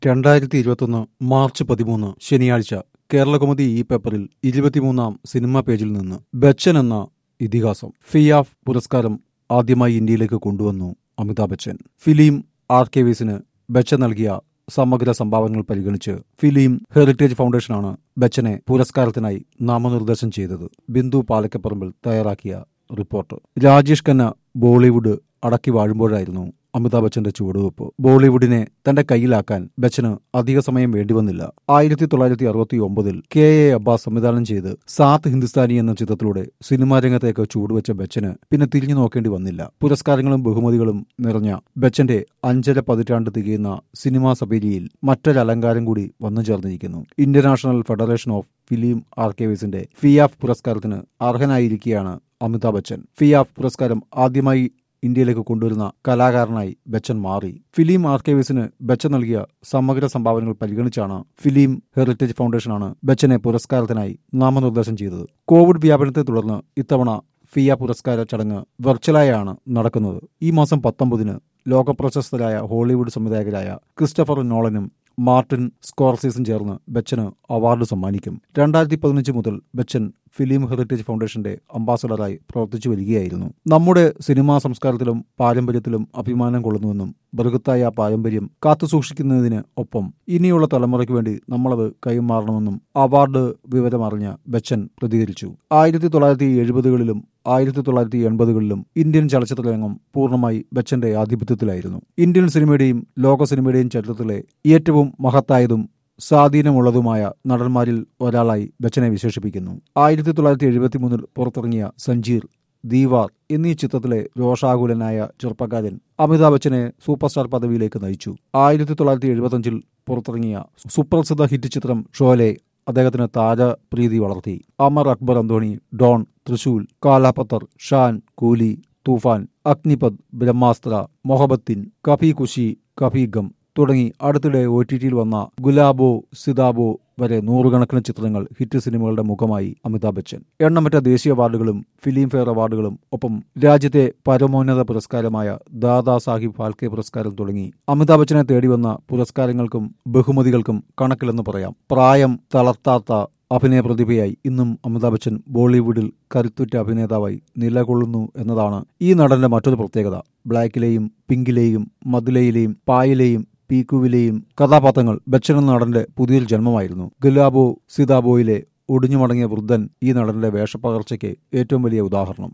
രണ്ടായിരത്തി ഇരുപത്തൊന്ന് മാർച്ച് പതിമൂന്ന് ശനിയാഴ്ച കേരളകൗമുദി ഈ പേപ്പറിൽ ഇരുപത്തിമൂന്നാം സിനിമാ പേജിൽ നിന്ന് ബച്ചൻ എന്ന ഇതിഹാസം ഫിയാഫ് പുരസ്കാരം ആദ്യമായി ഇന്ത്യയിലേക്ക് കൊണ്ടുവന്നു അമിതാഭ് ബച്ചൻ ഫിലിം ആർക്കേവീസിന് ബച്ചൻ നൽകിയ സമഗ്ര സംഭാവനകൾ പരിഗണിച്ച് ഫിലിം ഹെറിറ്റേജ് ഫൗണ്ടേഷനാണ് ബച്ചനെ പുരസ്കാരത്തിനായി നാമനിർദ്ദേശം ചെയ്തത് ബിന്ദു പാലക്കപ്പറമ്പിൽ തയ്യാറാക്കിയ റിപ്പോർട്ട് രാജേഷ് ഖന്ന ബോളിവുഡ് അടക്കി വാഴുമ്പോഴായിരുന്നു അമിതാഭ് ബച്ചന്റെ ചുവടുവെപ്പ് ബോളിവുഡിനെ തന്റെ കയ്യിലാക്കാൻ ബച്ചന് അധിക സമയം വേണ്ടിവന്നില്ല ആയിരത്തി തൊള്ളായിരത്തി അറുപത്തി ഒമ്പതിൽ കെ എ അബ്ബാസ് സംവിധാനം ചെയ്ത് സാത്ത് ഹിന്ദുസ്ഥാനി എന്ന ചിത്രത്തിലൂടെ സിനിമാ രംഗത്തേക്ക് ചുവടുവെച്ച ബച്ചന് പിന്നെ തിരിഞ്ഞു നോക്കേണ്ടി വന്നില്ല പുരസ്കാരങ്ങളും ബഹുമതികളും നിറഞ്ഞ ബച്ചന്റെ അഞ്ചര പതിറ്റാണ്ട് തികയുന്ന സിനിമാ സബേരിയിൽ മറ്റൊരു അലങ്കാരം കൂടി വന്നു ചേർന്നിരിക്കുന്നു ഇന്റർനാഷണൽ ഫെഡറേഷൻ ഓഫ് ഫിലിം ആർക്കേവീസിന്റെ ഫിയാഫ് പുരസ്കാരത്തിന് അർഹനായിരിക്കെയാണ് അമിതാഭ് ബച്ചൻ ഫിയാഫ് പുരസ്കാരം ആദ്യമായി ഇന്ത്യയിലേക്ക് കൊണ്ടുവരുന്ന കലാകാരനായി ബച്ചൻ മാറി ഫിലിം ആർക്കൈവീസിന് ബച്ചൻ നൽകിയ സമഗ്ര സംഭാവനകൾ പരിഗണിച്ചാണ് ഫിലിം ഹെറിറ്റേജ് ഫൗണ്ടേഷനാണ് ബച്ചനെ പുരസ്കാരത്തിനായി നാമനിർദ്ദേശം ചെയ്തത് കോവിഡ് വ്യാപനത്തെ തുടർന്ന് ഇത്തവണ ഫിയ പുരസ്കാര ചടങ്ങ് വെർച്വലായാണ് നടക്കുന്നത് ഈ മാസം പത്തൊമ്പതിന് ലോകപ്രശസ്തരായ ഹോളിവുഡ് സംവിധായകരായ ക്രിസ്റ്റഫർ നോളനും മാർട്ടിൻ സ്കോർസീസും ചേർന്ന് ബച്ചന് അവാർഡ് സമ്മാനിക്കും രണ്ടായിരത്തി പതിനഞ്ച് മുതൽ ബച്ചൻ ഫിലിം ഹെറിറ്റേജ് ഫൗണ്ടേഷന്റെ അംബാസഡറായി പ്രവർത്തിച്ചു വരികയായിരുന്നു നമ്മുടെ സിനിമാ സംസ്കാരത്തിലും പാരമ്പര്യത്തിലും അഭിമാനം കൊള്ളുന്നുവെന്നും ബൃഹത്തായ ആ പാരമ്പര്യം കാത്തുസൂക്ഷിക്കുന്നതിന് ഒപ്പം ഇനിയുള്ള തലമുറയ്ക്ക് വേണ്ടി നമ്മളത് കൈമാറണമെന്നും അവാർഡ് വിവരമറിഞ്ഞ ബച്ചൻ പ്രതികരിച്ചു ആയിരത്തി തൊള്ളായിരത്തി എഴുപതുകളിലും ആയിരത്തി തൊള്ളായിരത്തി എൺപതുകളിലും ഇന്ത്യൻ ചലച്ചിത്ര രംഗം പൂർണ്ണമായി ബച്ചന്റെ ആധിപത്യത്തിലായിരുന്നു ഇന്ത്യൻ സിനിമയുടെയും ലോക സിനിമയുടെയും ചരിത്രത്തിലെ ഏറ്റവും മഹത്തായതും സ്വാധീനമുള്ളതുമായ നടന്മാരിൽ ഒരാളായി ബച്ചനെ വിശേഷിപ്പിക്കുന്നു ആയിരത്തി തൊള്ളായിരത്തി എഴുപത്തി മൂന്നിൽ പുറത്തിറങ്ങിയ സഞ്ജീർ ദീവാർ എന്നീ ചിത്രത്തിലെ രോഷാകുലനായ ചെറുപ്പക്കാരൻ അമിതാഭ് ബച്ചനെ സൂപ്പർ സ്റ്റാർ പദവിയിലേക്ക് നയിച്ചു ആയിരത്തി തൊള്ളായിരത്തി എഴുപത്തഞ്ചിൽ പുറത്തിറങ്ങിയ സുപ്രസിദ്ധ ഹിറ്റ് ചിത്രം ഷോലെ അദ്ദേഹത്തിന് താരപ്രീതി വളർത്തി അമർ അക്ബർ അന്തോണി ഡോൺ തൃശൂൽ കാലാപത്തർ ഷാൻ കൂലി തൂഫാൻ അഗ്നിപത് ബ്രഹ്മാസ്ത്ര മൊഹബത്തിൻ കഫി കുഷി കഫി ഗം തുടങ്ങി അടുത്തിടെ ഒ ടി ടിയിൽ വന്ന ഗുലാബോ സിതാബോ വരെ നൂറുകണക്കിന് ചിത്രങ്ങൾ ഹിറ്റ് സിനിമകളുടെ മുഖമായി അമിതാഭ് ബച്ചൻ എണ്ണമറ്റ ദേശീയ അവാർഡുകളും ഫിലിം ഫെയർ അവാർഡുകളും ഒപ്പം രാജ്യത്തെ പരമോന്നത പുരസ്കാരമായ ദാദാ സാഹിബ് ഫാൽക്കെ പുരസ്കാരം തുടങ്ങി അമിതാഭ് ബച്ചനെ തേടിവന്ന പുരസ്കാരങ്ങൾക്കും ബഹുമതികൾക്കും കണക്കിലെന്ന് പറയാം പ്രായം തളർത്താത്ത അഭിനയ പ്രതിഭയായി ഇന്നും അമിതാഭ് ബച്ചൻ ബോളിവുഡിൽ കരുത്തുറ്റ അഭിനേതാവായി നിലകൊള്ളുന്നു എന്നതാണ് ഈ നടന്റെ മറ്റൊരു പ്രത്യേകത ബ്ലാക്കിലെയും പിങ്കിലെയും മധുലയിലെയും പായലെയും പീക്കുവിലെയും കഥാപാത്രങ്ങൾ ബച്ചൻ എന്ന നടന്റെ പുതിയൊരു ജന്മമായിരുന്നു ഗുലാബോ സിതാബോയിലെ ഒടിഞ്ഞുമടങ്ങിയ വൃദ്ധൻ ഈ നടന്റെ വേഷപ്പകർച്ചയ്ക്ക് ഏറ്റവും വലിയ ഉദാഹരണം